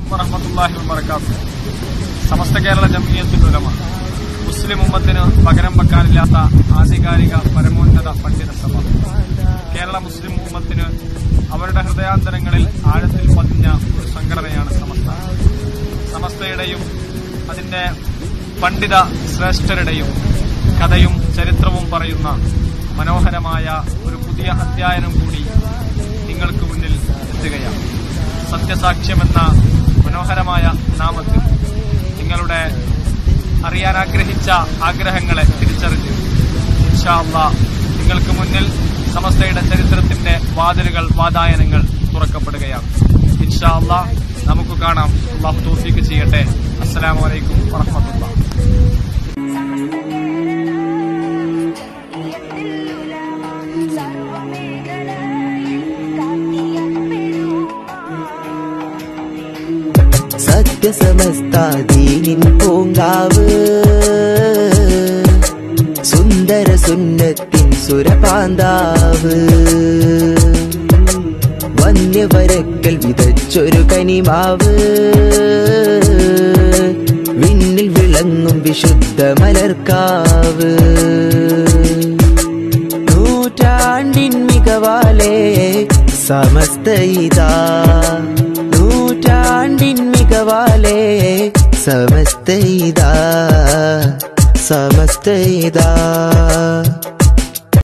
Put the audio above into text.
വറഹമത്തല്ലാഹി വബർക്കാത്തു സമസ്ത കേരള ജമിയത്തുലമ മുസ്ലിം ഉമ്മത്തിന് പകരം വെക്കാനില്ലാത്ത ആധികാരിക പരമോന്നത പണ്ഡിത സഭ കേരള മുസ്ലിം ഉമ്മത്തിന് അവരുടെ ഹൃദയാന്തരങ്ങളിൽ ആഴത്തിൽ പതിഞ്ഞ ഒരു സംഘടനയാണ് സമസ്ത സമസ്തയുടെയും അതിന്റെ പണ്ഡിത ശ്രേഷ്ഠരുടെയും കഥയും ചരിത്രവും പറയുന്ന മനോഹരമായ ഒരു പുതിയ അധ്യയനം കൂടി നിങ്ങൾക്ക് മുന്നിൽ എത്തുകയാണ് സത്യസാക്ഷ്യമെന്ന മനോഹരമായ നാമത്തിൽ നിങ്ങളുടെ അറിയാൻ ആഗ്രഹിച്ച ആഗ്രഹങ്ങളെ തിരിച്ചറിഞ്ഞ് ഇൻഷാ അള്ളാ നിങ്ങൾക്ക് മുന്നിൽ സമസ്തയുടെ ചരിത്രത്തിന്റെ വാതിലുകൾ വാതായനങ്ങൾ തുറക്കപ്പെടുകയാണ് ഇൻഷാ അള്ളാ നമുക്ക് കാണാം അള്ളാഹു തോഫിക്ക് ചെയ്യട്ടെ അസ്സലാമു അലൈക്കും വറഹമത്തുള്ള സത്യസമസ്താദീനിൻ പൂങ്കാവ് സുന്ദര സുന്നത്തിൻ സുരപാന്താവ് വന്യവരക്കൽ വിതച്ചൊരു കനിമാവ് വിണ്ണിൽ വിളങ്ങും വിശുദ്ധ മലർക്കാവ് നൂറ്റാണ്ടിൻ മികവാലേ സമസ്ത ഇതാ നൂറ്റാണ്ടിൻ മികവാലേ സമസ്ത ഇതാ സമസ്ത ഇതാ